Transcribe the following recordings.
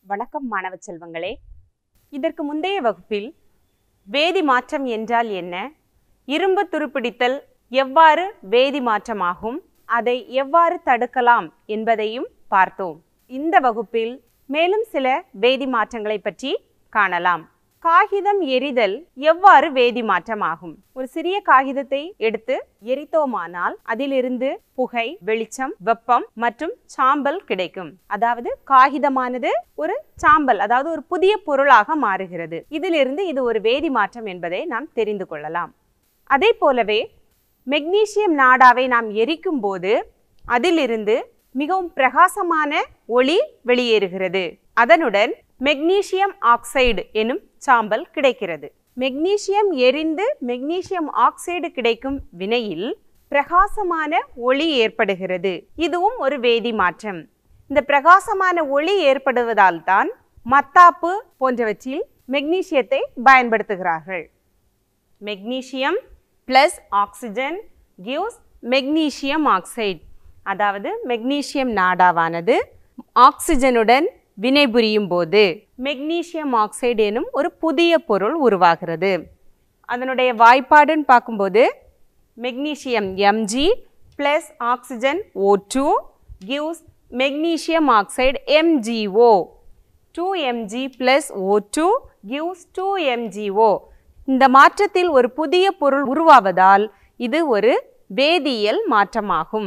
வணக்கம் மாணவ செல்வங்களே இதற்கு முந்தைய வகுப்பில் வேதி மாற்றம் என்றால் என்ன இரும்பு துருப்பிடித்தல் எவ்வாறு வேதி மாற்றமாகும் அதை எவ்வாறு தடுக்கலாம் என்பதையும் பார்த்தோம் இந்த வகுப்பில் மேலும் சில வேதி மாற்றங்களை பற்றி காணலாம் காகிதம் எரிதல் எவ்வாறு வேதி மாற்றமாகும் ஒரு சிறிய காகிதத்தை எடுத்து எரித்தோமானால் அதிலிருந்து புகை வெளிச்சம் வெப்பம் மற்றும் சாம்பல் கிடைக்கும் அதாவது காகிதமானது ஒரு சாம்பல் அதாவது ஒரு புதிய பொருளாக மாறுகிறது இதிலிருந்து இது ஒரு வேதி மாற்றம் என்பதை நாம் தெரிந்து கொள்ளலாம் அதே போலவே மெக்னீசியம் நாடாவை நாம் எரிக்கும் போது அதிலிருந்து மிகவும் பிரகாசமான ஒளி வெளியேறுகிறது அதனுடன் மெக்னீசியம் ஆக்சைடு எனும் சாம்பல் கிடைக்கிறது மெக்னீசியம் எரிந்து மெக்னீசியம் ஆக்சைடு கிடைக்கும் வினையில் பிரகாசமான ஒளி ஏற்படுகிறது இதுவும் ஒரு வேதி மாற்றம் இந்த பிரகாசமான ஒளி ஏற்படுவதால் தான் மத்தாப்பு போன்றவற்றில் மெக்னீசியத்தை பயன்படுத்துகிறார்கள் magnesium plus oxygen gives magnesium oxide அதாவது மெக்னீசியம் நாடாவானது ஆக்சிஜனுடன் வினைபுரியும் போது மெக்னீசியம் ஆக்சைடு எனும் ஒரு புதிய பொருள் உருவாகிறது அதனுடைய வாய்ப்பாடுன்னு பார்க்கும்போது magnesium MG plus oxygen O two gives magnesium oxide MGO two MG plus O two gives two MGO இந்த மாற்றத்தில் ஒரு புதிய பொருள் உருவாவதால் இது ஒரு வேதியியல் மாற்றமாகும்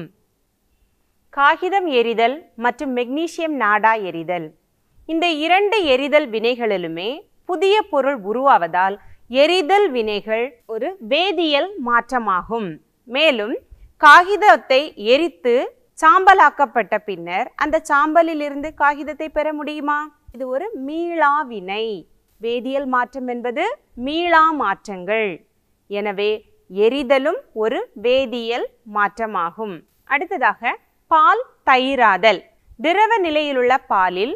காகிதம் எரிதல் மற்றும் மெக்னீசியம் நாடா எரிதல் இந்த இரண்டு எரிதல் வினைகளிலுமே புதிய பொருள் உருவாவதால் எரிதல் வினைகள் ஒரு வேதியியல் மாற்றமாகும் மேலும் காகிதத்தை எரித்து சாம்பலாக்கப்பட்ட பின்னர் அந்த சாம்பலிலிருந்து காகிதத்தை பெற முடியுமா இது ஒரு மீளா வினை வேதியியல் மாற்றம் என்பது மீளா மாற்றங்கள் எனவே எரிதலும் ஒரு வேதியியல் மாற்றமாகும் அடுத்ததாக பால் தயிராதல் திரவ நிலையிலுள்ள பாலில்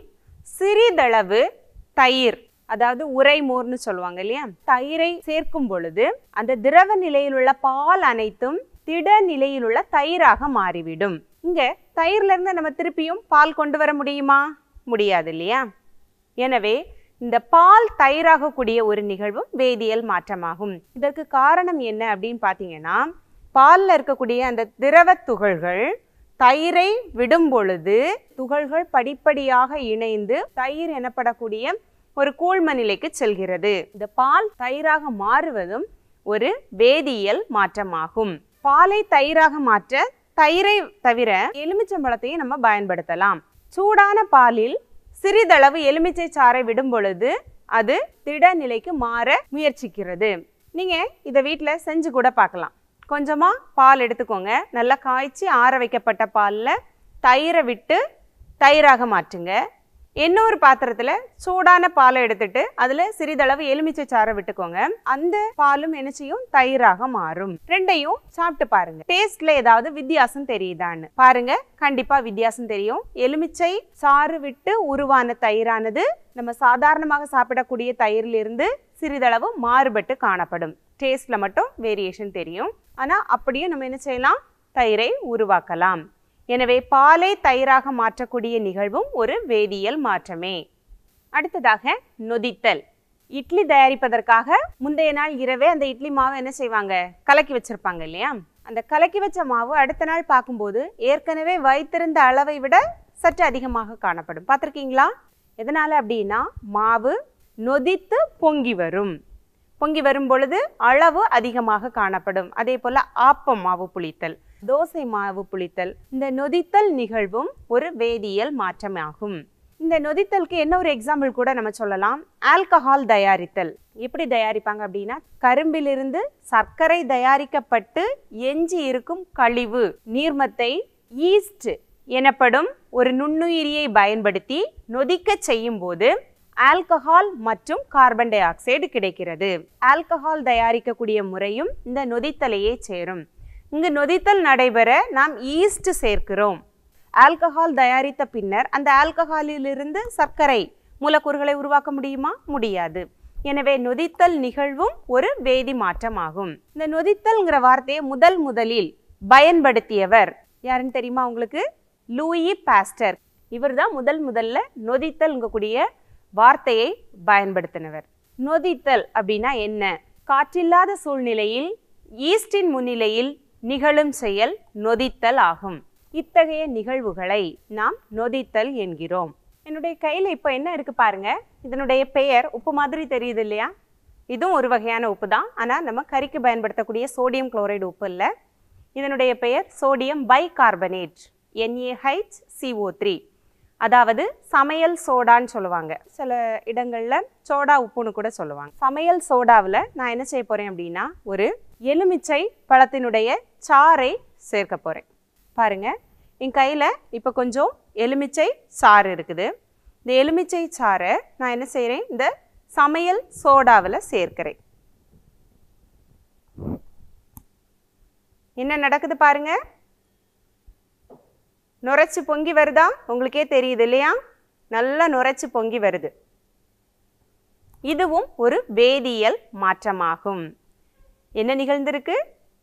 சிறிதளவு தயிர் அதாவது உரைமோர்னு சொல்லுவாங்க இல்லையா தயிரை சேர்க்கும் பொழுது அந்த திரவ நிலையில் உள்ள பால் அனைத்தும் திட நிலையில் உள்ள தயிராக மாறிவிடும் இங்க தயிர்ல இருந்து நம்ம திருப்பியும் பால் கொண்டு வர முடியுமா முடியாது இல்லையா எனவே இந்த பால் தயிராகக்கூடிய ஒரு நிகழ்வும் வேதியியல் மாற்றமாகும் இதற்கு காரணம் என்ன அப்படின்னு பார்த்தீங்கன்னா பாலில் இருக்கக்கூடிய அந்த திரவ துகள்கள் தயிரை விடும் பொழுது துகள்கள் படிப்படியாக இணைந்து தயிர் எனப்படக்கூடிய ஒரு கூழ்ம நிலைக்கு செல்கிறது இந்த பால் தயிராக மாறுவதும் ஒரு வேதியியல் மாற்றமாகும் பாலை தயிராக மாற்ற தயிரை தவிர எலுமிச்சம்பழத்தையும் நம்ம பயன்படுத்தலாம் சூடான பாலில் சிறிதளவு எலுமிச்சை சாறை விடும் பொழுது அது திட நிலைக்கு மாற முயற்சிக்கிறது நீங்க இதை வீட்டில் செஞ்சு கூட பார்க்கலாம் கொஞ்சமாக பால் எடுத்துக்கோங்க நல்லா காய்ச்சி ஆற வைக்கப்பட்ட பாலில் தயிரை விட்டு தயிராக மாற்றுங்க இன்னொரு பாத்திரத்தில் சூடான பாலை எடுத்துட்டு அதில் சிறிதளவு எலுமிச்சை சாறை விட்டுக்கோங்க அந்த பாலும் என்ன செய்யும் தயிராக மாறும் ரெண்டையும் சாப்பிட்டு பாருங்க டேஸ்ட்ல ஏதாவது வித்தியாசம் தெரியுதான்னு பாருங்க கண்டிப்பா வித்தியாசம் தெரியும் எலுமிச்சை சாறு விட்டு உருவான தயிரானது நம்ம சாதாரணமாக சாப்பிடக்கூடிய தயிரிலிருந்து சிறிதளவு மாறுபட்டு காணப்படும் டேஸ்ட்ல மட்டும் வேரியேஷன் தெரியும் ஆனால் அப்படியும் நம்ம என்ன செய்யலாம் தயிரை உருவாக்கலாம் எனவே பாலை தயிராக மாற்றக்கூடிய நிகழ்வும் ஒரு வேதியியல் மாற்றமே அடுத்ததாக நொதித்தல் இட்லி தயாரிப்பதற்காக முந்தைய நாள் இரவே அந்த இட்லி மாவை என்ன செய்வாங்க கலக்கி வச்சிருப்பாங்க இல்லையா அந்த கலக்கி வச்ச மாவு அடுத்த நாள் பார்க்கும்போது ஏற்கனவே வைத்திருந்த அளவை விட சற்று அதிகமாக காணப்படும் பார்த்துருக்கீங்களா எதனால அப்படின்னா மாவு நொதித்து பொங்கி வரும் பொங்கி வரும் பொழுது அளவு அதிகமாக காணப்படும் அதே போல ஆப்பம் மாவு புளித்தல் தோசை மாவு புளித்தல் இந்த நொதித்தல் நிகழ்வும் ஒரு வேதியியல் மாற்றமாகும் இந்த நொதித்தலுக்கு என்ன ஒரு எக்ஸாம்பிள் கூட நம்ம சொல்லலாம் ஆல்கஹால் தயாரித்தல் எப்படி தயாரிப்பாங்க அப்படின்னா கரும்பிலிருந்து சர்க்கரை தயாரிக்கப்பட்டு எஞ்சி இருக்கும் கழிவு நீர்மத்தை ஈஸ்ட் எனப்படும் ஒரு நுண்ணுயிரியை பயன்படுத்தி நொதிக்க செய்யும் போது ஆல்கஹால் மற்றும் கார்பன் டை ஆக்சைடு கிடைக்கிறது ஆல்கஹால் தயாரிக்கக்கூடிய முறையும் இந்த நொதித்தலையே சேரும் இங்கு நொதித்தல் நடைபெற நாம் ஈஸ்ட் சேர்க்கிறோம் ஆல்கஹால் தயாரித்த பின்னர் அந்த ஆல்கஹாலிலிருந்து சர்க்கரை மூலக்கூறுகளை உருவாக்க முடியுமா முடியாது எனவே நொதித்தல் நிகழ்வும் ஒரு வேதி மாற்றமாகும் இந்த நொதித்தல்ங்கிற வார்த்தையை முதல் முதலில் பயன்படுத்தியவர் யாருன்னு தெரியுமா உங்களுக்கு லூயி பாஸ்டர் இவர் தான் முதல் முதல்ல நொதித்தல்ங்கக்கூடிய வார்த்தையை பயன்படுத்தினவர் நொதித்தல் அப்படின்னா என்ன காற்றில்லாத சூழ்நிலையில் ஈஸ்டின் முன்னிலையில் நிகழும் செயல் நொதித்தல் ஆகும் இத்தகைய நிகழ்வுகளை நாம் நொதித்தல் என்கிறோம் என்னுடைய கையில் இப்போ என்ன இருக்கு பாருங்க இதனுடைய பெயர் உப்பு மாதிரி தெரியுது இல்லையா இதுவும் ஒரு வகையான உப்பு தான் ஆனால் நம்ம கறிக்கு பயன்படுத்தக்கூடிய சோடியம் குளோரைடு உப்பு இல்லை இதனுடைய பெயர் sodium bicarbonate NAH CO three அதாவது சமையல் சோடான்னு சொல்லுவாங்க சில இடங்களில் சோடா உப்புன்னு கூட சொல்லுவாங்க சமையல் சோடாவில் நான் என்ன செய்ய போகிறேன் அப்படின்னா ஒரு எலுமிச்சை பழத்தினுடைய சாறை சேர்க்க போகிறேன் பாருங்க என் கையில் இப்போ கொஞ்சம் எலுமிச்சை சாறு இருக்குது இந்த எலுமிச்சை சாறை நான் என்ன செய்கிறேன் இந்த சமையல் சோடாவில் சேர்க்கிறேன் என்ன நடக்குது பாருங்க நுரைச்சு பொங்கி வருதா உங்களுக்கே தெரியுது இல்லையா நல்லா நுரைச்சு பொங்கி வருது இதுவும் ஒரு வேதியியல் மாற்றமாகும் என்ன நிகழ்ந்திருக்கு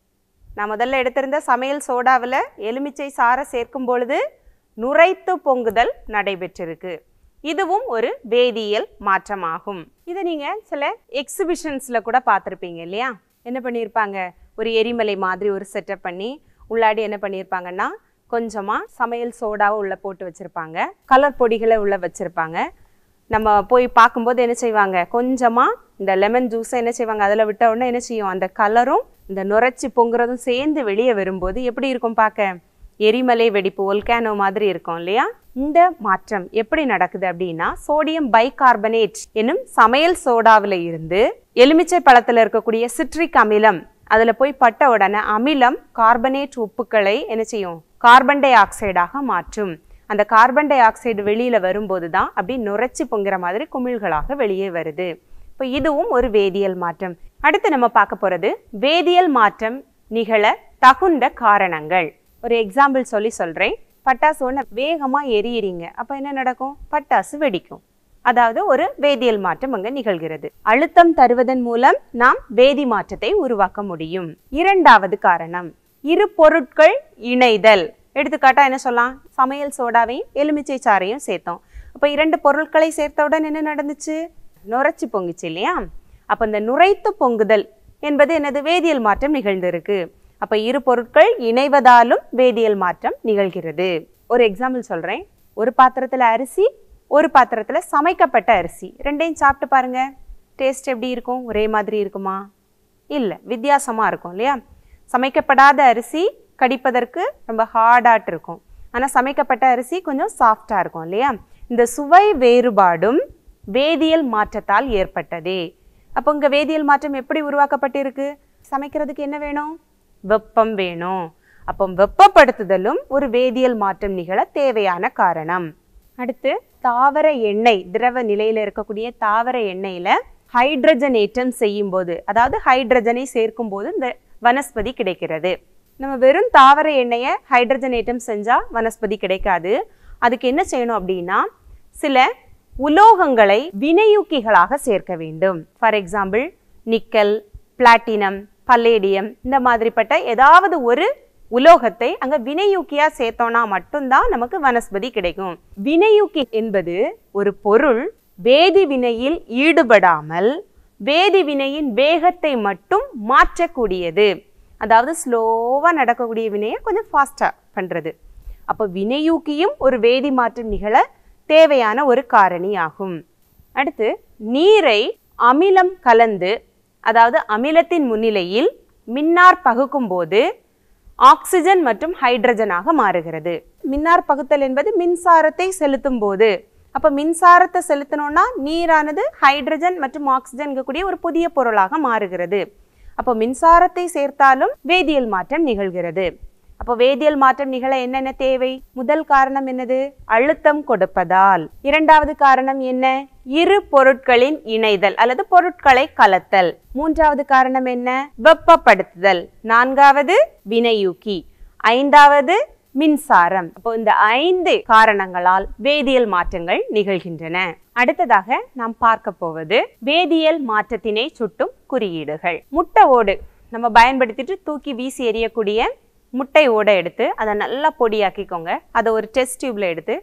நான் முதல்ல எடுத்திருந்த சமையல் சோடாவில் எலுமிச்சை சாறை சேர்க்கும் பொழுது நுரைத்து பொங்குதல் நடைபெற்றிருக்கு இதுவும் ஒரு வேதியியல் மாற்றமாகும் இதை நீங்கள் சில எக்ஸிபிஷன்ஸில் கூட பார்த்துருப்பீங்க இல்லையா என்ன பண்ணியிருப்பாங்க ஒரு எரிமலை மாதிரி ஒரு செட்டப் பண்ணி உள்ளாடி என்ன பண்ணியிருப்பாங்கன்னா கொஞ்சமாக சமையல் சோடாவை உள்ளே போட்டு வச்சுருப்பாங்க கலர் பொடிகளை உள்ளே வச்சுருப்பாங்க நம்ம போய் பார்க்கும்போது என்ன செய்வாங்க கொஞ்சமாக இந்த லெமன் ஜூஸை என்ன செய்வாங்க அதில் விட்ட உடனே என்ன செய்யும் அந்த கலரும் இந்த நுரைச்சி பொங்குறதும் சேர்ந்து வெளியே வரும்போது எப்படி இருக்கும் பார்க்க எரிமலை வெடிப்பு ஒல்கானோ மாதிரி இருக்கும் இல்லையா இந்த மாற்றம் எப்படி நடக்குது அப்படின்னா சோடியம் பைகார்பனேட் என்னும் சமையல் சோடாவில் இருந்து எலுமிச்சை பழத்தில் இருக்கக்கூடிய சிட்ரிக் அமிலம் அதில் போய் பட்ட உடனே அமிலம் கார்பனேட் உப்புக்களை என்ன செய்யும் கார்பன் டை ஆக்சைடாக மாற்றும் அந்த கார்பன் டை ஆக்சைடு வெளியில் வரும்போது தான் அப்படி நுரைச்சி பொங்குற மாதிரி குமிழ்களாக வெளியே வருது இப்போ இதுவும் ஒரு வேதியியல் மாற்றம் அடுத்து நம்ம பார்க்க போகிறது வேதியியல் மாற்றம் நிகழ தகுந்த காரணங்கள் ஒரு எக்ஸாம்பிள் சொல்லி சொல்கிறேன் பட்டாசு ஒன்று வேகமாக எரியிறீங்க அப்போ என்ன நடக்கும் பட்டாசு வெடிக்கும் அதாவது ஒரு வேதியியல் மாற்றம் அங்கே நிகழ்கிறது அழுத்தம் தருவதன் மூலம் நாம் வேதி மாற்றத்தை உருவாக்க முடியும் இரண்டாவது காரணம் இரு பொருட்கள் இணைதல் எடுத்துக்காட்டா என்ன சொல்லலாம் சமையல் சோடாவையும் எலுமிச்சை சாறையும் சேர்த்தோம் அப்போ இரண்டு பொருட்களை சேர்த்தவுடன் என்ன நடந்துச்சு நுரைச்சி பொங்குச்சு இல்லையா அப்போ இந்த நுரைத்து பொங்குதல் என்பது என்னது வேதியியல் மாற்றம் நிகழ்ந்திருக்கு அப்போ இரு பொருட்கள் இணைவதாலும் வேதியியல் மாற்றம் நிகழ்கிறது ஒரு எக்ஸாம்பிள் சொல்கிறேன் ஒரு பாத்திரத்தில் அரிசி ஒரு பாத்திரத்தில் சமைக்கப்பட்ட அரிசி ரெண்டையும் சாப்பிட்டு பாருங்க டேஸ்ட் எப்படி இருக்கும் ஒரே மாதிரி இருக்குமா இல்லை வித்தியாசமாக இருக்கும் இல்லையா சமைக்கப்படாத அரிசி கடிப்பதற்கு ரொம்ப ஹார்டாட்டு இருக்கும் ஆனால் சமைக்கப்பட்ட அரிசி கொஞ்சம் சாஃப்டாக இருக்கும் இல்லையா இந்த சுவை வேறுபாடும் வேதியியல் மாற்றத்தால் ஏற்பட்டதே அப்போ இங்கே வேதியியல் மாற்றம் எப்படி உருவாக்கப்பட்டிருக்கு சமைக்கிறதுக்கு என்ன வேணும் வெப்பம் வேணும் அப்போ வெப்பப்படுத்துதலும் ஒரு வேதியியல் மாற்றம் நிகழ தேவையான காரணம் அடுத்து தாவர எண்ணெய் திரவ நிலையில் இருக்கக்கூடிய தாவர எண்ணெயில் ஹைட்ரஜனேற்றம் செய்யும்போது அதாவது ஹைட்ரஜனை சேர்க்கும்போது இந்த வனஸ்பதி கிடைக்கிறது நம்ம வெறும் தாவர எண்ணெயை ஹைட்ரஜனேற்றம் செஞ்சால் வனஸ்பதி கிடைக்காது அதுக்கு என்ன செய்யணும் அப்படின்னா சில உலோகங்களை வினையூக்கிகளாக சேர்க்க வேண்டும் for example nickel platinum palladium இந்த மாதிரிப்பட்ட ஏதாவது ஒரு உலோகத்தை அங்க வினையூக்கியா சேர்த்தோம்னா மட்டும்தான் நமக்கு வனஸ்பதி கிடைக்கும் வினையூக்கி என்பது ஒரு பொருள் வேதி வினையில் ஈடுபடாமல் வேதி வினையின் வேகத்தை மட்டும் மாற்றக்கூடியது அதாவது ஸ்லோவாக நடக்கக்கூடிய வினையை கொஞ்சம் ஃபாஸ்ட்டாக பண்ணுறது அப்போ வினையூக்கியும் ஒரு வேதி மாற்றம் நிகழ தேவையான ஒரு காரணி ஆகும் அடுத்து நீரை அமிலம் கலந்து அதாவது அமிலத்தின் முன்னிலையில் மின்னார் பகுக்கும் போது ஆக்சிஜன் மற்றும் ஹைட்ரஜனாக மாறுகிறது மின்னார் பகுத்தல் என்பது மின்சாரத்தை செலுத்தும் போது அப்போ மின்சாரத்தை செலுத்தணும்னா நீரானது ஹைட்ரஜன் மற்றும் ஆக்சிஜன் கூடிய ஒரு புதிய பொருளாக மாறுகிறது அப்போ மின்சாரத்தை சேர்த்தாலும் வேதியியல் மாற்றம் நிகழ்கிறது அப்போ வேதியியல் மாற்றம் நிகழ என்னென்ன தேவை முதல் காரணம் என்னது அழுத்தம் கொடுப்பதால் இரண்டாவது காரணம் என்ன இரு பொருட்களின் இணைதல் அல்லது பொருட்களை கலத்தல் மூன்றாவது காரணம் என்ன வெப்பப்படுத்துதல் நான்காவது வினையூக்கி ஐந்தாவது மின்சாரம் அப்போ இந்த ஐந்து காரணங்களால் வேதியியல் மாற்றங்கள் நிகழ்கின்றன அடுத்ததாக நாம் பார்க்க போவது வேதியியல் மாற்றத்தினை சுட்டும் குறியீடுகள் முட்டை ஓடு நம்ம பயன்படுத்திட்டு தூக்கி வீசி எறியக்கூடிய முட்டை ஓடை எடுத்து அதை நல்லா பொடியாக்கிக்கோங்க அதை ஒரு டெஸ்ட் டியூப்ல எடுத்து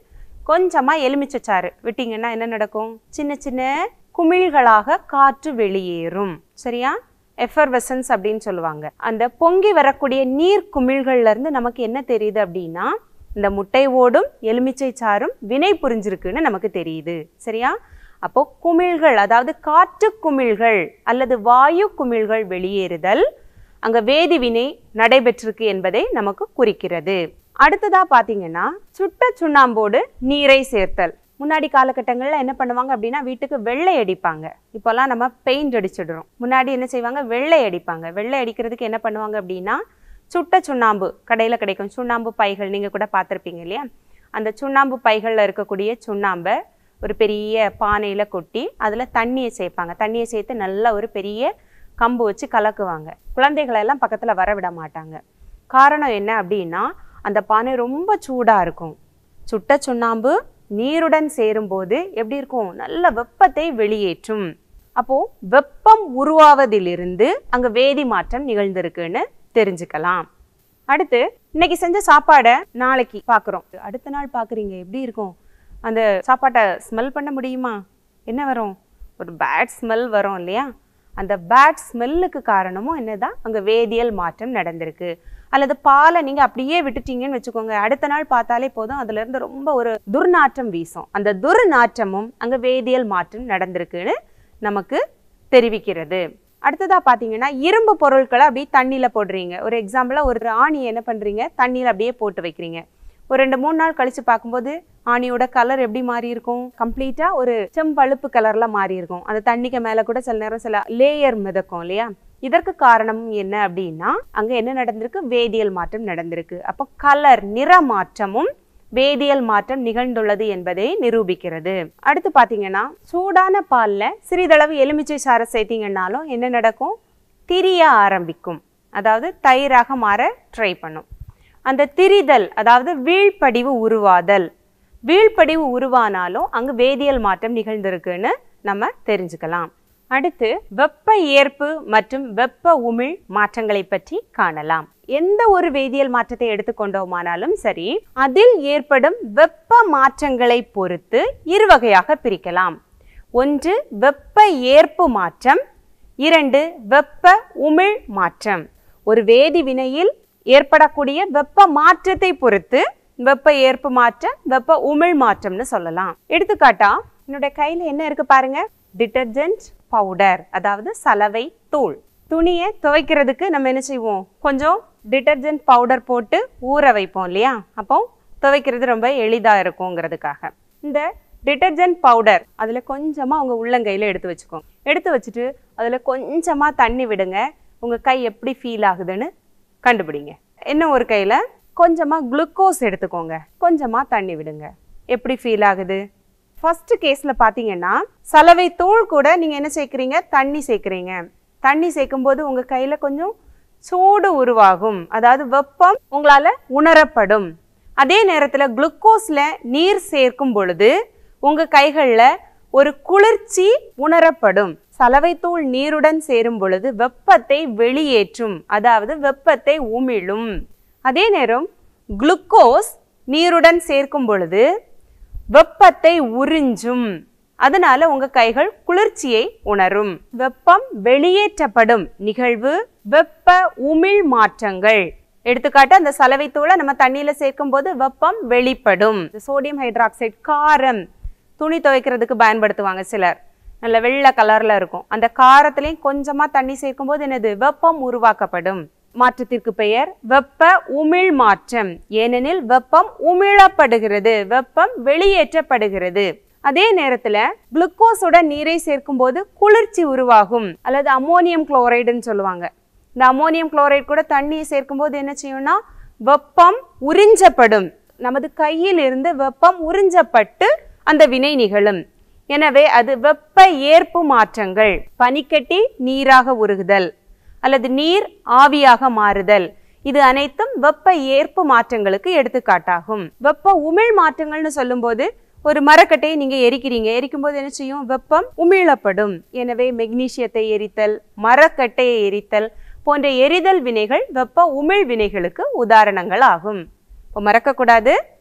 கொஞ்சமாக எலுமிச்சைச்சாறு விட்டீங்கன்னா என்ன நடக்கும் சின்ன சின்ன குமிழ்களாக காற்று வெளியேறும் சரியா எஃபர்வசன்ஸ் அப்படின்னு சொல்லுவாங்க அந்த பொங்கி வரக்கூடிய நீர் குமிழ்கள்ல இருந்து நமக்கு என்ன தெரியுது அப்படின்னா இந்த முட்டை ஓடும் எலுமிச்சை சாறும் வினை புரிஞ்சிருக்குன்னு நமக்கு தெரியுது சரியா அப்போ குமிழ்கள் அதாவது காற்று குமிழ்கள் அல்லது வாயு குமிழ்கள் வெளியேறுதல் அங்க வேதிவினை நடைபெற்றிருக்கு என்பதை நமக்கு குறிக்கிறது அடுத்ததா பாத்தீங்கன்னா சுட்ட சுண்ணாம்போடு நீரை சேர்த்தல் முன்னாடி காலகட்டங்களில் என்ன பண்ணுவாங்க அப்படின்னா வீட்டுக்கு வெள்ளை அடிப்பாங்க இப்போல்லாம் நம்ம பெயிண்ட் அடிச்சிடுறோம் முன்னாடி என்ன செய்வாங்க வெள்ளை அடிப்பாங்க வெள்ளை அடிக்கிறதுக்கு என்ன பண்ணுவாங்க அப்படின்னா சுட்ட சுண்ணாம்பு கடையில் கிடைக்கும் சுண்ணாம்பு பைகள் நீங்கள் கூட பார்த்துருப்பீங்க இல்லையா அந்த சுண்ணாம்பு பைகளில் இருக்கக்கூடிய சுண்ணாம்பை ஒரு பெரிய பானையில் கொட்டி அதில் தண்ணியை சேர்ப்பாங்க தண்ணியை சேர்த்து நல்லா ஒரு பெரிய கம்பு வச்சு கலக்குவாங்க குழந்தைகளை எல்லாம் பக்கத்தில் வர விட மாட்டாங்க காரணம் என்ன அப்படின்னா அந்த பானை ரொம்ப சூடாக இருக்கும் சுட்ட சுண்ணாம்பு நீருடன் சேரும்போது எப்படி இருக்கும் நல்ல வெப்பத்தை வெளியேற்றும் அப்போ வெப்பம் உருவாவதிலிருந்து அங்க வேதி மாற்றம் நிகழ்ந்திருக்குன்னு தெரிஞ்சுக்கலாம் அடுத்து இன்னைக்கு செஞ்ச சாப்பாடை நாளைக்கு பார்க்குறோம் அடுத்த நாள் பார்க்குறீங்க எப்படி இருக்கும் அந்த சாப்பாட்டை ஸ்மெல் பண்ண முடியுமா என்ன வரும் ஒரு பேட் ஸ்மெல் வரும் இல்லையா அந்த பேட் ஸ்மெல்லுக்கு காரணமும் என்னதான் அங்கே வேதியியல் மாற்றம் நடந்திருக்கு அல்லது பாலை நீங்கள் அப்படியே விட்டுட்டீங்கன்னு வச்சுக்கோங்க அடுத்த நாள் பார்த்தாலே போதும் அதுலேருந்து ரொம்ப ஒரு துர்நாற்றம் வீசும் அந்த துர்நாற்றமும் அங்கே வேதியியல் மாற்றம் நடந்திருக்குன்னு நமக்கு தெரிவிக்கிறது அடுத்ததாக பார்த்தீங்கன்னா இரும்பு பொருட்களை அப்படியே தண்ணியில் போடுறீங்க ஒரு எக்ஸாம்பிளாக ஒரு ஆணியை என்ன பண்ணுறீங்க தண்ணியில் அப்படியே போட்டு வைக்கிறீங்க ஒரு ரெண்டு மூணு நாள் கழிச்சு பார்க்கும்போது ஆணியோட கலர் எப்படி மாறி இருக்கும் கம்ப்ளீட்டா ஒரு செம்பழுப்பு கலர்ல மாறி இருக்கும் அந்த தண்ணிக்கு மேல கூட சில நேரம் சில லேயர் மிதக்கும் இல்லையா இதற்கு காரணம் என்ன அப்படின்னா அங்க என்ன நடந்திருக்கு வேதியியல் மாற்றம் நடந்திருக்கு அப்போ கலர் நிற மாற்றமும் வேதியியல் மாற்றம் நிகழ்ந்துள்ளது என்பதை நிரூபிக்கிறது அடுத்து பாத்தீங்கன்னா சூடான பால்ல சிறிதளவு எலுமிச்சை சாறை சேர்த்தீங்கன்னாலும் என்ன நடக்கும் திரிய ஆரம்பிக்கும் அதாவது தயிராக மாற ட்ரை பண்ணும் அந்த திரிதல் அதாவது வீழ்படிவு உருவாதல் வீழ்படிவு உருவானாலும் அங்கு வேதியியல் மாற்றம் நிகழ்ந்திருக்குன்னு நம்ம தெரிஞ்சுக்கலாம் அடுத்து வெப்ப ஏற்பு மற்றும் வெப்ப உமிழ் மாற்றங்களை பற்றி காணலாம் எந்த ஒரு வேதியியல் மாற்றத்தை எடுத்துக்கொண்டோமானாலும் சரி அதில் ஏற்படும் வெப்ப மாற்றங்களை பொறுத்து இரு வகையாக பிரிக்கலாம் ஒன்று வெப்ப ஏற்பு மாற்றம் இரண்டு வெப்ப உமிழ் மாற்றம் ஒரு வேதி வினையில் ஏற்படக்கூடிய வெப்ப மாற்றத்தை பொறுத்து வெப்ப ஏற்பு மாற்றம் வெப்ப உமிழ் மாற்றம்னு சொல்லலாம் எடுத்துக்காட்டா என்னோட கையில என்ன இருக்கு பாருங்க டிட்டர்ஜென்ட் பவுடர் அதாவது சலவை தூள் துணியை துவைக்கிறதுக்கு நம்ம என்ன செய்வோம் கொஞ்சம் டிட்டர்ஜென்ட் பவுடர் போட்டு ஊற வைப்போம் இல்லையா அப்போ துவைக்கிறது ரொம்ப எளிதாக இருக்குங்கிறதுக்காக இந்த டிட்டர்ஜென்ட் பவுடர் அதில் கொஞ்சமாக உங்கள் உள்ளங்கையில் எடுத்து வச்சுக்கோங்க எடுத்து வச்சுட்டு அதில் கொஞ்சமாக தண்ணி விடுங்க உங்கள் கை எப்படி ஃபீல் ஆகுதுன்னு கண்டுபிடிங்க இன்னும் ஒரு கையில் கொஞ்சமாக குளுக்கோஸ் எடுத்துக்கோங்க கொஞ்சமாக தண்ணி விடுங்க எப்படி ஃபீல் ஆகுது ஃபர்ஸ்ட் கேஸில் பார்த்தீங்கன்னா சலவை தூள் கூட நீங்கள் என்ன சேர்க்குறீங்க தண்ணி சேர்க்குறீங்க தண்ணி சேர்க்கும்போது உங்கள் கையில் கொஞ்சம் சூடு உருவாகும் அதாவது வெப்பம் உங்களால் உணரப்படும் அதே நேரத்தில் குளுக்கோஸில் நீர் சேர்க்கும் பொழுது உங்கள் கைகளில் ஒரு குளிர்ச்சி உணரப்படும் சலவைத்தூள் நீருடன் சேரும் பொழுது வெப்பத்தை வெளியேற்றும் அதாவது வெப்பத்தை உமிழும் அதே நேரம் குளுக்கோஸ் நீருடன் சேர்க்கும் பொழுது வெப்பத்தை உறிஞ்சும் அதனால உங்க கைகள் குளிர்ச்சியை உணரும் வெப்பம் வெளியேற்றப்படும் நிகழ்வு வெப்ப உமிழ் மாற்றங்கள் எடுத்துக்காட்டு அந்த சலவை தூளை நம்ம தண்ணியில சேர்க்கும் போது வெப்பம் வெளிப்படும் சோடியம் ஹைட்ராக்சைடு காரம் துணி துவைக்கிறதுக்கு பயன்படுத்துவாங்க சிலர் நல்ல வெள்ளை கலர்ல இருக்கும் அந்த காரத்திலையும் கொஞ்சமா தண்ணி சேர்க்கும் போது என்னது வெப்பம் உருவாக்கப்படும் மாற்றத்திற்கு பெயர் வெப்ப உமிழ் மாற்றம் ஏனெனில் வெப்பம் உமிழப்படுகிறது வெப்பம் வெளியேற்றப்படுகிறது அதே நேரத்துல குளுக்கோஸுடன் நீரை சேர்க்கும் போது குளிர்ச்சி உருவாகும் அல்லது அம்மோனியம் குளோரைடுன்னு சொல்லுவாங்க இந்த அம்மோனியம் குளோரைடு கூட தண்ணியை சேர்க்கும் போது என்ன செய்யும்னா வெப்பம் உறிஞ்சப்படும் நமது கையில் இருந்து வெப்பம் உறிஞ்சப்பட்டு அந்த வினை நிகழும் எனவே அது வெப்ப ஏற்பு மாற்றங்கள் பனிக்கட்டி நீராக உருகுதல் அல்லது நீர் ஆவியாக மாறுதல் இது அனைத்தும் வெப்ப ஏற்பு மாற்றங்களுக்கு எடுத்துக்காட்டாகும் வெப்ப உமிழ் மாற்றங்கள்னு சொல்லும்போது ஒரு மரக்கட்டையை நீங்க எரிக்கிறீங்க எரிக்கும் போது என்ன செய்யும் வெப்பம் உமிழப்படும் எனவே மெக்னீசியத்தை எரித்தல் மரக்கட்டையை எரித்தல் போன்ற எரிதல் வினைகள் வெப்ப உமிழ் வினைகளுக்கு உதாரணங்கள் ஆகும் இப்போ மறக்கக்கூடாது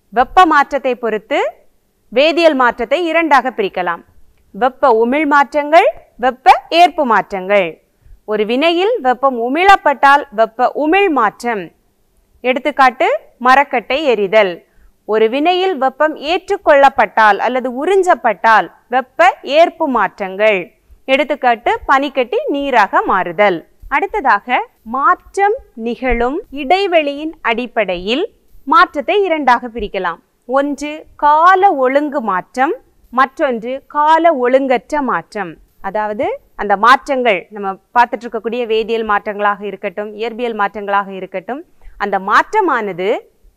வெப்ப மாற்றத்தை பொறுத்து வேதியியல் மாற்றத்தை இரண்டாக பிரிக்கலாம் வெப்ப உமிழ் மாற்றங்கள் வெப்ப ஏற்பு மாற்றங்கள் ஒரு வினையில் வெப்பம் உமிழப்பட்டால் வெப்ப உமிழ் மாற்றம் எடுத்துக்காட்டு மரக்கட்டை எரிதல் ஒரு வினையில் வெப்பம் ஏற்றுக்கொள்ளப்பட்டால் அல்லது உறிஞ்சப்பட்டால் வெப்ப ஏற்பு மாற்றங்கள் எடுத்துக்காட்டு பனிக்கட்டி நீராக மாறுதல் அடுத்ததாக மாற்றம் நிகழும் இடைவெளியின் அடிப்படையில் மாற்றத்தை இரண்டாக பிரிக்கலாம் ஒன்று கால ஒழுங்கு மாற்றம் மற்றொன்று கால ஒழுங்கற்ற மாற்றம் அதாவது அந்த மாற்றங்கள் நம்ம பார்த்துட்டு இருக்கக்கூடிய வேதியியல் மாற்றங்களாக இருக்கட்டும் இயற்பியல் மாற்றங்களாக இருக்கட்டும் அந்த மாற்றமானது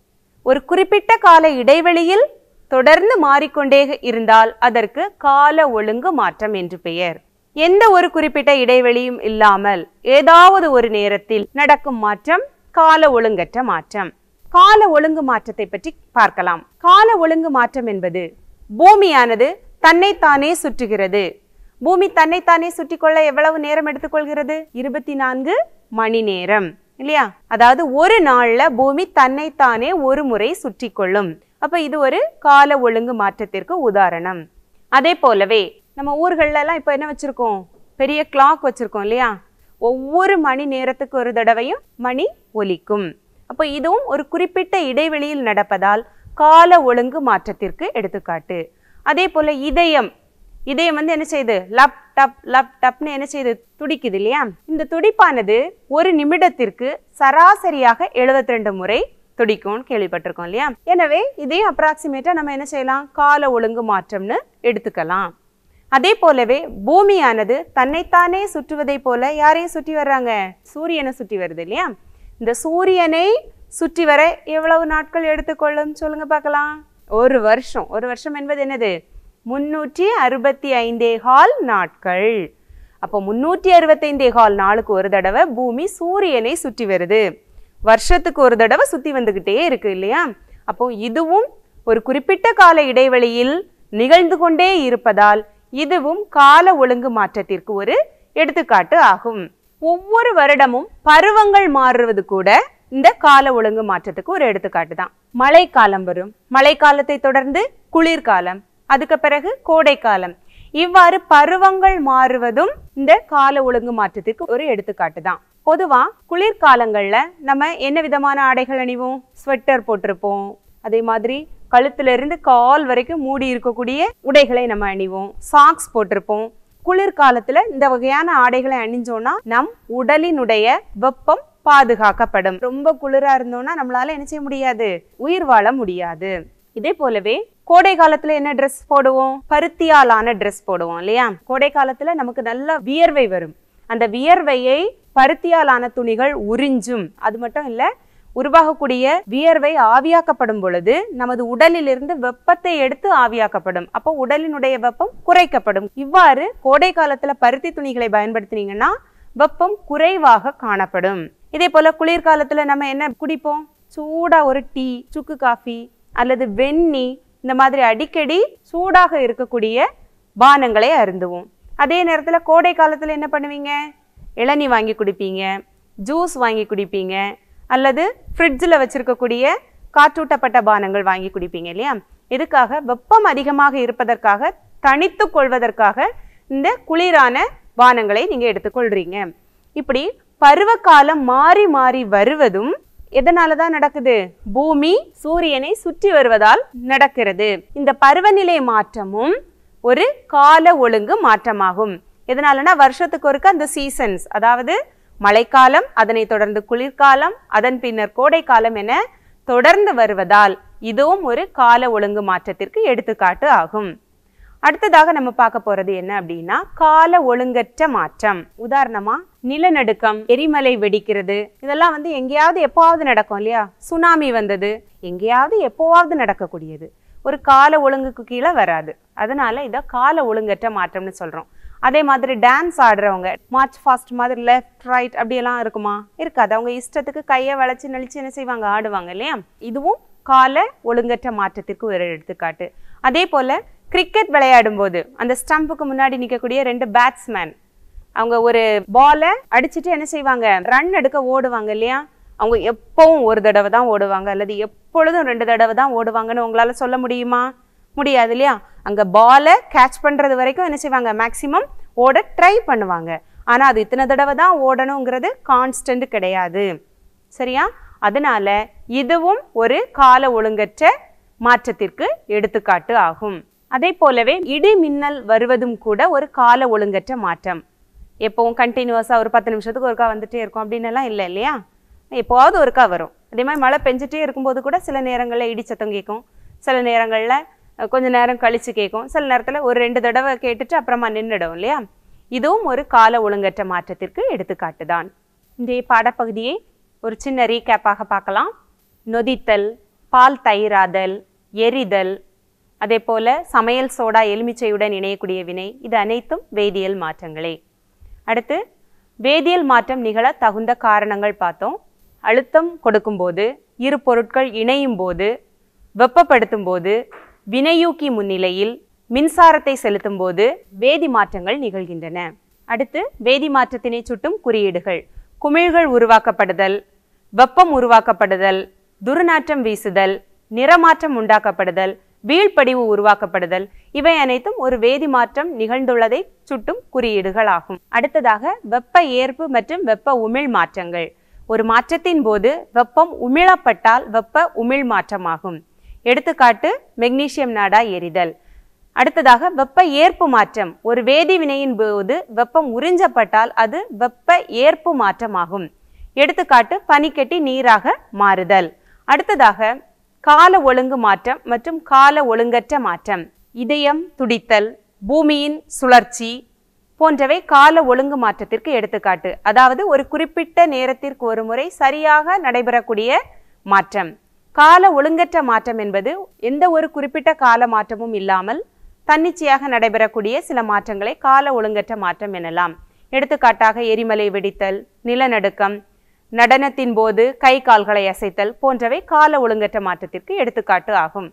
ஒரு குறிப்பிட்ட கால இடைவெளியில் தொடர்ந்து மாறிக்கொண்டே இருந்தால் அதற்கு கால ஒழுங்கு மாற்றம் என்று பெயர் எந்த ஒரு குறிப்பிட்ட இடைவெளியும் இல்லாமல் ஏதாவது ஒரு நேரத்தில் நடக்கும் மாற்றம் கால ஒழுங்கற்ற மாற்றம் கால ஒழுங்கு மாற்றத்தை பற்றி பார்க்கலாம் கால ஒழுங்கு மாற்றம் என்பது பூமியானது தன்னைத்தானே சுற்றுகிறது பூமி தன்னைத்தானே சுற்றிக்கொள்ள எவ்வளவு நேரம் எடுத்துக்கொள்கிறது இருபத்தி நான்கு மணி நேரம் இல்லையா அதாவது ஒரு நாள்ல பூமி தன்னைத்தானே ஒரு முறை சுற்றி கொள்ளும் அப்ப இது ஒரு கால ஒழுங்கு மாற்றத்திற்கு உதாரணம் அதே போலவே நம்ம ஊர்கள்ல எல்லாம் இப்போ என்ன வச்சிருக்கோம் பெரிய கிளாக் வச்சிருக்கோம் இல்லையா ஒவ்வொரு மணி நேரத்துக்கு ஒரு தடவையும் மணி ஒலிக்கும் அப்போ இதுவும் ஒரு குறிப்பிட்ட இடைவெளியில் நடப்பதால் கால ஒழுங்கு மாற்றத்திற்கு எடுத்துக்காட்டு அதே போல இதயம் இதயம் வந்து என்ன செய்யுது லப் டப் லப் டப்னு என்ன செய்யுது துடிக்குது இல்லையா இந்த துடிப்பானது ஒரு நிமிடத்திற்கு சராசரியாக 72 முறை துடிக்கும்னு கேள்விப்பட்டிருக்கோம் இல்லையா எனவே இதையும் அப்ராக்சிமேட்டா நம்ம என்ன செய்யலாம் கால ஒழுங்கு மாற்றம்னு எடுத்துக்கலாம் அதே போலவே பூமியானது தன்னைத்தானே சுற்றுவதை போல யாரையும் சுற்றி வர்றாங்க சூரியனை சுற்றி வருது இல்லையா இந்த சூரியனை சுற்றி வர எவ்வளவு நாட்கள் எடுத்துக்கொள்ளும் சொல்லுங்க பார்க்கலாம் ஒரு வருஷம் ஒரு வருஷம் என்பது என்னது முன்னூற்றி அறுபத்தி ஐந்தே கால் நாட்கள் அப்போ முன்னூற்றி அறுபத்தைந்தே கால் நாளுக்கு ஒரு தடவை பூமி சூரியனை சுற்றி வருது வருஷத்துக்கு ஒரு தடவை சுற்றி வந்துக்கிட்டே இருக்கு இல்லையா அப்போ இதுவும் ஒரு குறிப்பிட்ட கால இடைவெளியில் நிகழ்ந்து கொண்டே இருப்பதால் இதுவும் கால ஒழுங்கு மாற்றத்திற்கு ஒரு எடுத்துக்காட்டு ஆகும் ஒவ்வொரு வருடமும் பருவங்கள் மாறுவது கூட இந்த கால ஒழுங்கு மாற்றத்துக்கு ஒரு எடுத்துக்காட்டு தான் மழைக்காலம் வரும் மழைக்காலத்தை தொடர்ந்து குளிர்காலம் அதுக்கு பிறகு கோடைக்காலம் இவ்வாறு பருவங்கள் மாறுவதும் இந்த கால ஒழுங்கு மாற்றத்துக்கு ஒரு எடுத்துக்காட்டு தான் பொதுவா குளிர்காலங்கள்ல நம்ம என்ன விதமான ஆடைகள் அணிவோம் ஸ்வெட்டர் போட்டிருப்போம் அதே மாதிரி கழுத்துல இருந்து கால் வரைக்கும் மூடி இருக்கக்கூடிய உடைகளை நம்ம அணிவோம் சாக்ஸ் போட்டிருப்போம் குளிர்காலத்துல இந்த வகையான ஆடைகளை அணிஞ்சோம்னா நம் உடலினுடைய வெப்பம் பாதுகாக்கப்படும் ரொம்ப குளிரா இருந்தோம்னா நம்மளால என்ன செய்ய முடியாது உயிர் வாழ முடியாது இதே போலவே கோடை காலத்துல என்ன Dress போடுவோம் பருத்தியாலான Dress போடுவோம் இல்லையா கோடை காலத்துல நமக்கு நல்ல வியர்வை வரும் அந்த வியர்வையை பருத்தியாலான துணிகள் உறிஞ்சும் அது மட்டும் இல்ல உருவாகக்கூடிய வியர்வை ஆவியாக்கப்படும் பொழுது நமது உடலிலிருந்து வெப்பத்தை எடுத்து ஆவியாக்கப்படும் அப்போ உடலினுடைய வெப்பம் குறைக்கப்படும் இவ்வாறு கோடை காலத்துல பருத்தி துணிகளை பயன்படுத்தினீங்கன்னா வெப்பம் குறைவாக காணப்படும் இதே போல குளிர்காலத்துல நம்ம என்ன குடிப்போம் சூடா ஒரு டீ சுக்கு காஃபி அல்லது வெந்நி இந்த மாதிரி அடிக்கடி சூடாக இருக்கக்கூடிய பானங்களை அருந்துவோம் அதே நேரத்துல கோடை காலத்துல என்ன பண்ணுவீங்க இளநீ வாங்கி குடிப்பீங்க ஜூஸ் வாங்கி குடிப்பீங்க அல்லது ஃப்ரிட்ஜில் வச்சிருக்கக்கூடிய காற்றூட்டப்பட்ட பானங்கள் வாங்கி குடிப்பீங்க இல்லையா இதுக்காக வெப்பம் அதிகமாக இருப்பதற்காக தணித்து கொள்வதற்காக இந்த குளிரான பானங்களை நீங்க எடுத்துக்கொள்றீங்க இப்படி பருவகாலம் மாறி மாறி வருவதும் எதனால தான் நடக்குது பூமி சூரியனை சுற்றி வருவதால் நடக்கிறது இந்த பருவநிலை மாற்றமும் ஒரு கால ஒழுங்கு மாற்றமாகும் எதனாலனா வருஷத்துக்கு ஒருக்க அந்த சீசன்ஸ் அதாவது மழைக்காலம் அதனைத் தொடர்ந்து குளிர்காலம் அதன் பின்னர் கோடைக்காலம் என தொடர்ந்து வருவதால் இதுவும் ஒரு கால ஒழுங்கு மாற்றத்திற்கு எடுத்துக்காட்டு ஆகும் அடுத்ததாக நம்ம பார்க்க போறது என்ன அப்படின்னா கால ஒழுங்கற்ற மாற்றம் உதாரணமா நிலநடுக்கம் எரிமலை வெடிக்கிறது இதெல்லாம் வந்து எங்கேயாவது எப்போவாவது நடக்கும் இல்லையா சுனாமி வந்தது எங்கேயாவது எப்போவாவது நடக்கக்கூடியது ஒரு கால ஒழுங்குக்கு கீழே வராது அதனால இதை கால ஒழுங்கற்ற மாற்றம்னு சொல்றோம் அதே மாதிரி டான்ஸ் ஆடுறவங்க மார்ச் ஃபாஸ்ட் மாதிரி லெஃப்ட் ரைட் அப்படியெல்லாம் இருக்குமா இருக்காது அவங்க இஷ்டத்துக்கு கையை வளைச்சு நெளிச்சு என்ன செய்வாங்க ஆடுவாங்க இல்லையா இதுவும் கால ஒழுங்கற்ற மாற்றத்திற்கு ஒரு எடுத்துக்காட்டு அதே போல கிரிக்கெட் விளையாடும் போது அந்த ஸ்டம்புக்கு முன்னாடி நிற்கக்கூடிய ரெண்டு பேட்ஸ்மேன் அவங்க ஒரு பாலை அடிச்சுட்டு என்ன செய்வாங்க ரன் எடுக்க ஓடுவாங்க இல்லையா அவங்க எப்பவும் ஒரு தடவை தான் ஓடுவாங்க அல்லது எப்பொழுதும் ரெண்டு தடவை தான் ஓடுவாங்கன்னு உங்களால் சொல்ல முடியுமா முடியாது இல்லையா அங்கே பாலை கேட்ச் பண்ணுறது வரைக்கும் என்ன செய்வாங்க மேக்ஸிமம் ஓட ட்ரை பண்ணுவாங்க ஆனால் அது இத்தனை தடவை தான் ஓடணுங்கிறது கான்ஸ்டன்ட் கிடையாது சரியா அதனால இதுவும் ஒரு கால ஒழுங்கற்ற மாற்றத்திற்கு எடுத்துக்காட்டு ஆகும் அதே போலவே இடி மின்னல் வருவதும் கூட ஒரு கால ஒழுங்கற்ற மாற்றம் எப்பவும் கண்டினியூஸாக ஒரு பத்து நிமிஷத்துக்கு ஒருக்கா வந்துட்டே இருக்கும் அப்படின்னு எல்லாம் இல்லை இல்லையா எப்போவாவது ஒருக்கா வரும் அதே மாதிரி மழை பெஞ்சிட்டே இருக்கும்போது கூட சில நேரங்களில் இடி சத்தம் கேட்கும் சில நேரங்களில் அஹ், கொஞ்ச நேரம் கழித்து கேட்கும் சில நேரத்தில் ஒரு ரெண்டு தடவை கேட்டுட்டு அப்புறமா நின்றுடும் இல்லையா இதுவும் ஒரு கால ஒழுங்கற்ற மாற்றத்திற்கு எடுத்துக்காட்டு தான் இன்றைய பாடப்பகுதியை ஒரு சின்ன ரீகேப்பாக பார்க்கலாம் நொதித்தல் பால் தயிராதல் எரிதல் அதே போல சமையல் சோடா எலுமிச்சையுடன் இணையக்கூடிய வினை இது அனைத்தும் வேதியியல் மாற்றங்களே அடுத்து வேதியியல் மாற்றம் நிகழ தகுந்த காரணங்கள் பார்த்தோம் அழுத்தம் கொடுக்கும்போது இரு பொருட்கள் இணையும் போது வெப்பப்படுத்தும் போது வினையூக்கி முன்னிலையில் மின்சாரத்தை செலுத்தும் போது வேதி மாற்றங்கள் நிகழ்கின்றன அடுத்து வேதி மாற்றத்தினை சுட்டும் குறியீடுகள் குமிழ்கள் உருவாக்கப்படுதல் வெப்பம் உருவாக்கப்படுதல் துர்நாற்றம் வீசுதல் நிறமாற்றம் உண்டாக்கப்படுதல் வீழ்படிவு உருவாக்கப்படுதல் இவை அனைத்தும் ஒரு வேதி மாற்றம் நிகழ்ந்துள்ளதை சுட்டும் குறியீடுகள் ஆகும் அடுத்ததாக வெப்ப ஏற்பு மற்றும் வெப்ப உமிழ் மாற்றங்கள் ஒரு மாற்றத்தின் போது வெப்பம் உமிழப்பட்டால் வெப்ப உமிழ் மாற்றமாகும் எடுத்துக்காட்டு மெக்னீசியம் நாடா எரிதல் அடுத்ததாக வெப்ப ஏற்பு மாற்றம் ஒரு வேதி வினையின் போது வெப்பம் உறிஞ்சப்பட்டால் அது வெப்ப ஏற்பு மாற்றமாகும் எடுத்துக்காட்டு பனிக்கட்டி நீராக மாறுதல் அடுத்ததாக கால ஒழுங்கு மாற்றம் மற்றும் கால ஒழுங்கற்ற மாற்றம் இதயம் துடித்தல் பூமியின் சுழற்சி போன்றவை கால ஒழுங்கு மாற்றத்திற்கு எடுத்துக்காட்டு அதாவது ஒரு குறிப்பிட்ட நேரத்திற்கு ஒரு முறை சரியாக நடைபெறக்கூடிய மாற்றம் கால ஒழுங்கற்ற மாற்றம் என்பது எந்த ஒரு குறிப்பிட்ட கால மாற்றமும் இல்லாமல் தன்னிச்சையாக நடைபெறக்கூடிய சில மாற்றங்களை கால ஒழுங்கற்ற மாற்றம் எனலாம் எடுத்துக்காட்டாக எரிமலை வெடித்தல் நிலநடுக்கம் நடனத்தின் போது கை கால்களை அசைத்தல் போன்றவை கால ஒழுங்கற்ற மாற்றத்திற்கு எடுத்துக்காட்டு ஆகும்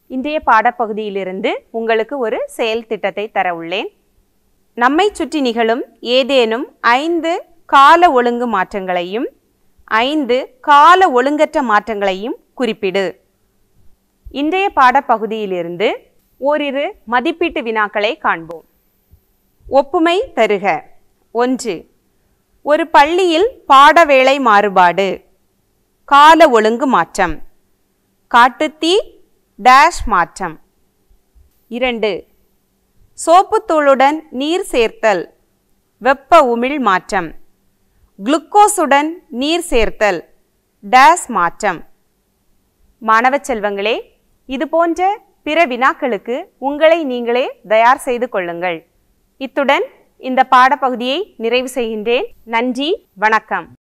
இன்றைய பாடப்பகுதியிலிருந்து உங்களுக்கு ஒரு செயல் திட்டத்தை தர உள்ளேன் நம்மை சுற்றி நிகழும் ஏதேனும் ஐந்து கால ஒழுங்கு மாற்றங்களையும் ஐந்து கால ஒழுங்கற்ற மாற்றங்களையும் குறிப்பிடு இன்றைய பாடப்பகுதியிலிருந்து ஓரிரு மதிப்பீட்டு வினாக்களை காண்போம் ஒப்புமை தருக ஒன்று ஒரு பள்ளியில் பாடவேளை மாறுபாடு கால ஒழுங்கு மாற்றம் காட்டுத்தீ டேஷ் மாற்றம் இரண்டு சோப்புத்தூளுடன் நீர் சேர்த்தல் வெப்ப உமிழ் மாற்றம் குளுக்கோஸுடன் நீர் சேர்த்தல் டேஸ் மாற்றம் மாணவ செல்வங்களே இது போன்ற பிற வினாக்களுக்கு உங்களை நீங்களே தயார் செய்து கொள்ளுங்கள் இத்துடன் இந்த பாடப்பகுதியை நிறைவு செய்கின்றேன் நன்றி வணக்கம்